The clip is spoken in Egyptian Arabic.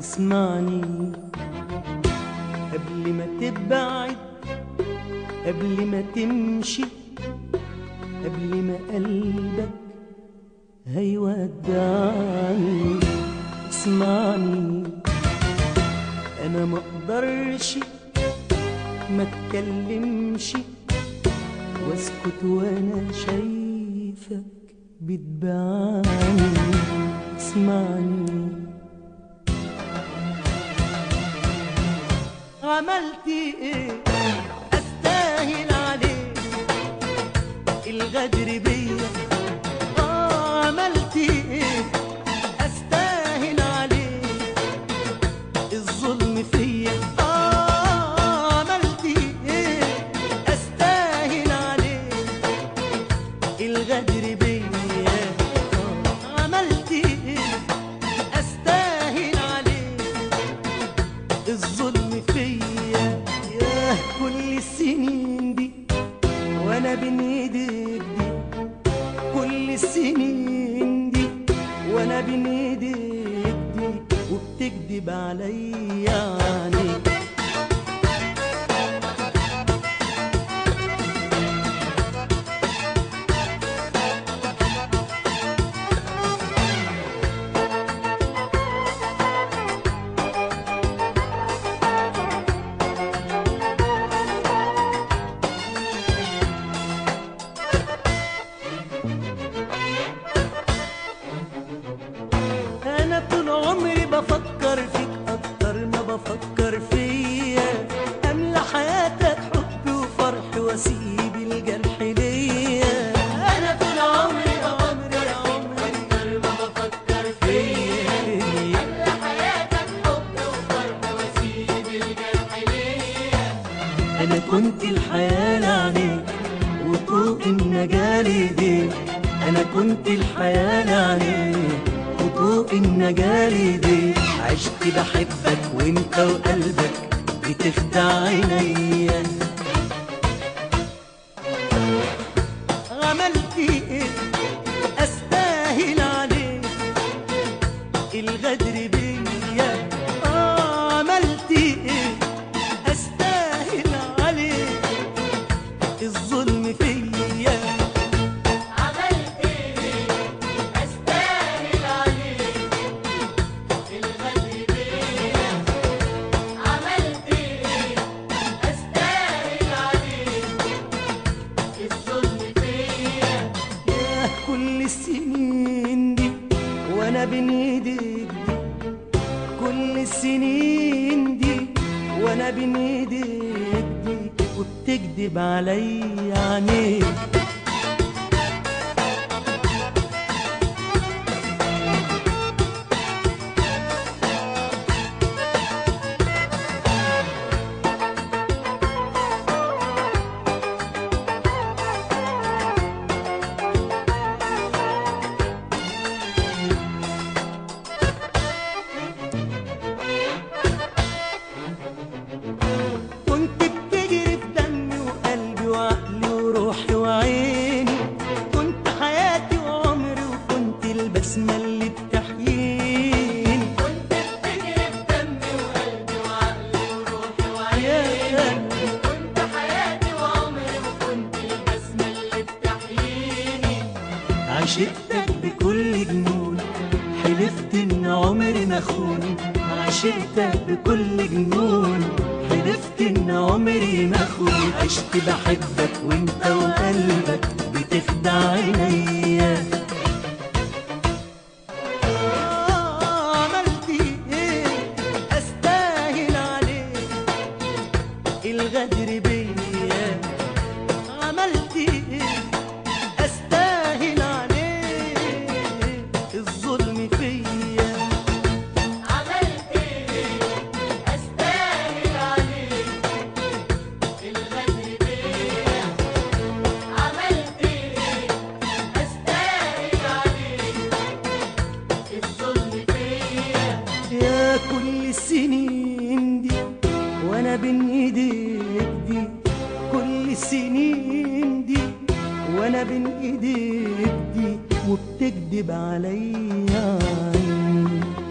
اسمعني قبل ما تبعد قبل ما تمشي قبل ما قلبك هيودعني اسمعني انا ما اقدرش ما اتكلمش واسكت وانا شايفك بتبعني اسمعني عملت ايه استاهل عليك الغدر بيا اه عملت ايه استاهل عليك الظلم فيا اه عملت ايه استاهل عليك الغدر بيا آه، عملت ايه استاهل عليك الظلم فيا ياه كل السنين دي وانا بين ايديك دي كل السنين دي وانا بين ايديك دي وبتكدب عليا عينيك انا طول عمري بفكر فيك اكتر ما بفكر فيا املى حياتك حب وفرح واسيب الجرح ليا انا طول عمري عمري عمري اكتر ما بفكر فيا املى حياتك حب وفرح واسيب الجرح ليا انا كنت الحياة لعنيك وطوق النجاة ليديك انا كنت الحياة لعنيك وطوق النجاة ليديك عشت بحبك وانت وقلبك بتخدع عينيا عملت ايه استاهل عليك الغدر بيا آه عملت ايه استاهل عليك الظلم فيا عملت ايه استاهل عليك الغدر بيا عملت ايه استاهل عليك الظلم فيا ياه كل السنين دي وانا بين ايديك دي كل السنين دي وانا بين ايديك دي وبتكدب عليا عينيك كنت بتجري في دمي وقلبي وعقلي وروحي وعيني كنت حياتي وعمري وكنت البسمة اللي بتحييني كنت بتجري في دمي وقلبي وعقلي وروحي يا وعيني قلبي كنت حياتي وعمري وكنت البسمة اللي بتحييني عشقتك بكل جنون حلفت ان عمري ما اخون عشقتك بكل جنون حلفت ان عمري ما اخون عشت بحبك وانت وقلبك بتخدع عينيا آه، عملت ايه استاهل عليك الغدر بيا عملت ايه استاهل عليك الظلم فيا عملت ايه استاهل عليك الغدر بيا عملت ايه استاهل عليك الظلم فيا يا كل السنين دي وانا بين ايديك دي كل السنين دي وانا بين ايديك دي وبتكدب عليا عيني